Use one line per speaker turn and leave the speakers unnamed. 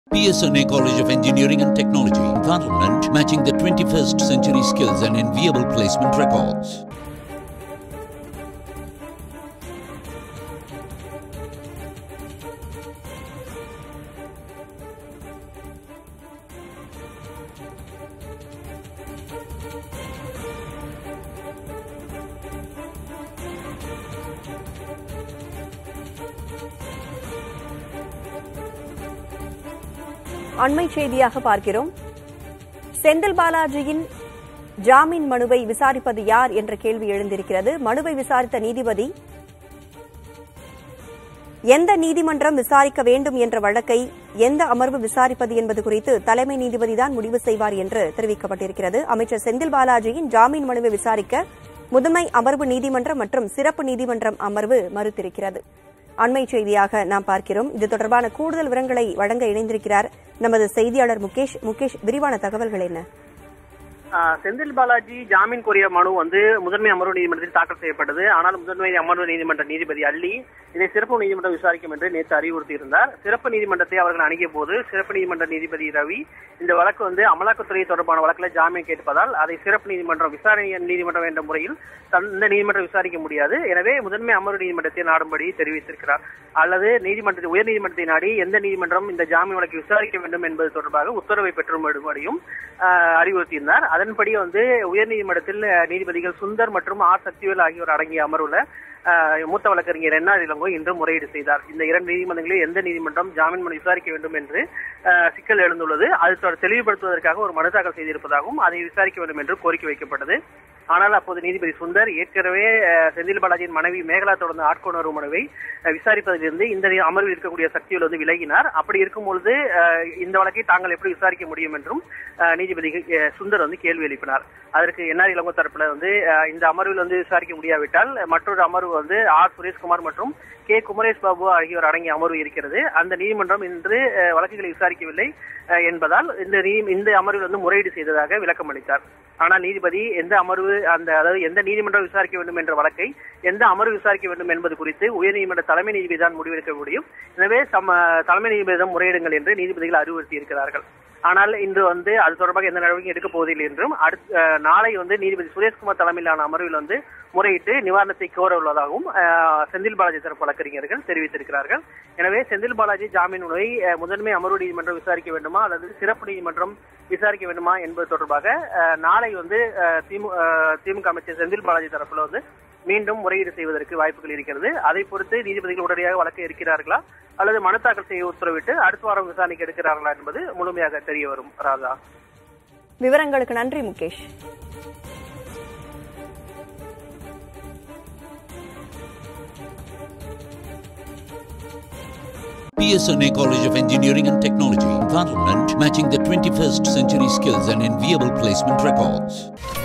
PSNA College of Engineering and Technology, Parliament, matching the 21st century skills and enviable placement records.
அண்மை செய்தியாக பார்க்கிறோம் செந்தில் பாலாஜியின் ஜாமீன் மனுவை விசாரிப்பது யார் என்ற கேள்வி எழுந்திருக்கிறது மனுவை விசாரித்த நீதிபதி எந்த நீதிமன்றம் விசாரிக்க வேண்டும் என்ற வழக்கை எந்த அமர்வு விசாரிப்பது என்பது குறித்து தலைமை நீதிபதிதான் முடிவு செய்வார் என்று தெரிவிக்கப்பட்டிருக்கிறது அமைச்சர் செந்தில் பாலாஜியின் ஜாமீன் மனுவை விசாரிக்க முதன்மை அமர்வு நீதிமன்றம் மற்றும் சிறப்பு நீதிமன்றம் அமர்வு மறுத்திருக்கிறது அண்மை செய்தியாக நாம் பார்க்கிறோம் இது தொடர்பான கூடுதல் விவரங்களை வழங்க இணைந்திருக்கிறார் நமது செய்தியாளர் முகேஷ் முகேஷ் விரிவான தகவல்கள் என்ன
ஆஹ் செந்தில் பாலாஜி ஜாமீன் கோரிய மனு வந்து முதன்மை அமர்வு நீதிமன்றத்தில் தாக்கல் செய்யப்பட்டது ஆனால் முதன்மை அமர்வு நீதிமன்ற நீதிபதி அள்ளி இதை சிறப்பு நீதிமன்றம் விசாரிக்கும் என்று நேற்று அறிவுறுத்தியிருந்தார் சிறப்பு நீதிமன்றத்தை அவர்கள் அணுகிய போது சிறப்பு நீதிமன்ற நீதிபதி ரவி இந்த வழக்கு வந்து அமலாக்கத்துறை தொடர்பான வழக்கில் ஜாமீன் கேட்பதால் அதை சிறப்பு நீதிமன்றம் விசாரணை நீதிமன்றம் என்ற முறையில் தன்- இந்த நீதிமன்றம் விசாரிக்க முடியாது எனவே முதன்மை அமர்வு நீதிமன்றத்தை நாடும்படி தெரிவித்திருக்கிறார் அல்லது நீதிமன்றத்தை உயர் நீதிமன்றத்தை நாடி எந்த நீதிமன்றம் இந்த ஜாமீன் வழக்கை விசாரிக்க வேண்டும் என்பது தொடர்பாக உத்தரவை பெற்றும்படியும் ஆஹ், அறிவுறுத்தியிருந்தார் அதன்படி வந்து உயர்நீதிமன்றத்தில் அஹ், நீதிபதிகள் சுந்தர் மற்றும் ஆர் சக்திவேல் ஆகியோர் அடங்கிய அமர்வுல ஆஹ், மூத்த வழக்கறிஞர் என்ஆர் இளங்கோ இன்று முறையீடு செய்தார் இந்த இரண்டு நீதிமன்றங்களில் எந்த நீதிமன்றம் ஜாமீன் மனு விசாரிக்க வேண்டும் என்று ஆஹ், சிக்கல் எழுந்துள்ளது அது தொ- தெளிவுபடுத்துவதற்காக ஒரு மனு தாக்கல் செய்திருப்பதாகவும் அதை விசாரிக்க வேண்டும் என்று கோரிக்கை வைக்கப்பட்டது ஆனால் அப்போது நீதிபதி சுந்தர் ஏற்கனவே அஹ், செந்தில் பாலாஜியின் மனைவி மேகலா தொடர்ந்த ஆட்கொணர்வு மனுவை அஹ், விசாரிப்பதிலிருந்து இந்த நீ- அமர்வில் இருக்கக்கூடிய சக்தியில் வந்து விலகினார் அப்படி இருக்கும் பொழுது அஹ், இந்த வழக்கை தாங்கள் எப்படி விசாரிக்க முடியும் என்றும் அஹ், நீதிபதி அஹ், சுந்தர் வந்து கேள்வி எழுப்பினார் அதற்கு என்ஆர் இளங்கோ தரப்புல வந்து அஹ், இந்த அமர்வில் வந்து விசாரிக்க முடியாவிட்டால் மற்றொரு அமர்வு வந்து ஆர் சுரேஷ்குமார் மற்றும் கே குமரேஷ் பாபு ஆகியோர் அடங்கிய அமர்வு இருக்கிறது அந்த நீதிமன்றம் இன்று அஹ், வழக்குகளை விசாரிக்கவில்லை அஹ், என்பதால் இந்த நீ- இந்த அமர்வில் வந்து முறையீடு செய்ததாக விளக்கம் அளித்தார் ஆனால் நீதிபதி எந்த அமர்வு அந்த அதாவது எந்த நீதிமன்றம் விசாரிக்க வேண்டும் என்ற வழக்கை எந்த அமர்வு விசாரிக்க வேண்டும் என்பது குறித்து உயர்நீதிமன்ற தலைமை நீதிபதி தான் முடிவெடுக்க முடியும் எனவே சம தலைமை நீதிபதியிடம் முறையிடுங்கள் என்று நீதிபதிகள் அறிவுறுத்தி இருக்கிறார்கள் ஆனால் இன்று வந்து அது தொடர்பாக எந்த நடவடிக்கை எடுக்கப் போவதில்லை என்றும் அடுத்த அஹ், நாளை வந்து நீதிபதி சுரேஷ்குமார் தலைமையிலான அமர்வில் வந்து முறையிட்டு நிவாரணத்தை கோர உள்ளதாகவும் அஹ், செந்தில் பாலாஜி தரப்பு வழக்கறிஞர்கள் தெரிவித்திருக்கிறார்கள் எனவே செந்தில் பாலாஜி ஜாமீன் உணவை அஹ், முதன்மை அமர்வு நீதிமன்றம் விசாரிக்க வேண்டுமா அல்லது சிறப்பு நீதிமன்றம் விசாரிக்க வேண்டுமா என்பது தொடர்பாக அஹ், நாளை வந்து அஹ், திமு- அஹ், திமுக அமைச்சர் செந்தில் பாலாஜி தரப்புல வந்து மீண்டும் முறையீடு செய்வதற்கு வாய்ப்புகள் இருக்கிறது அதை பொறுத்து நீதிபதிகள் உடனடியாக வழக்கு இருக்கிறார்களா அல்லது மனு தாக்கல் செய்ய உத்தரவிட்டு அடுத்த வாரம் விசாரணைக்கு எடுக்கிறார்களா என்பது முழுமையாக தெரிய வரும் ராதா
விவரங்களுக்கு நன்றி Mukesh
PSNA College of Engineering and Technology, Parliament, matching the 21st century skills and enviable placement records.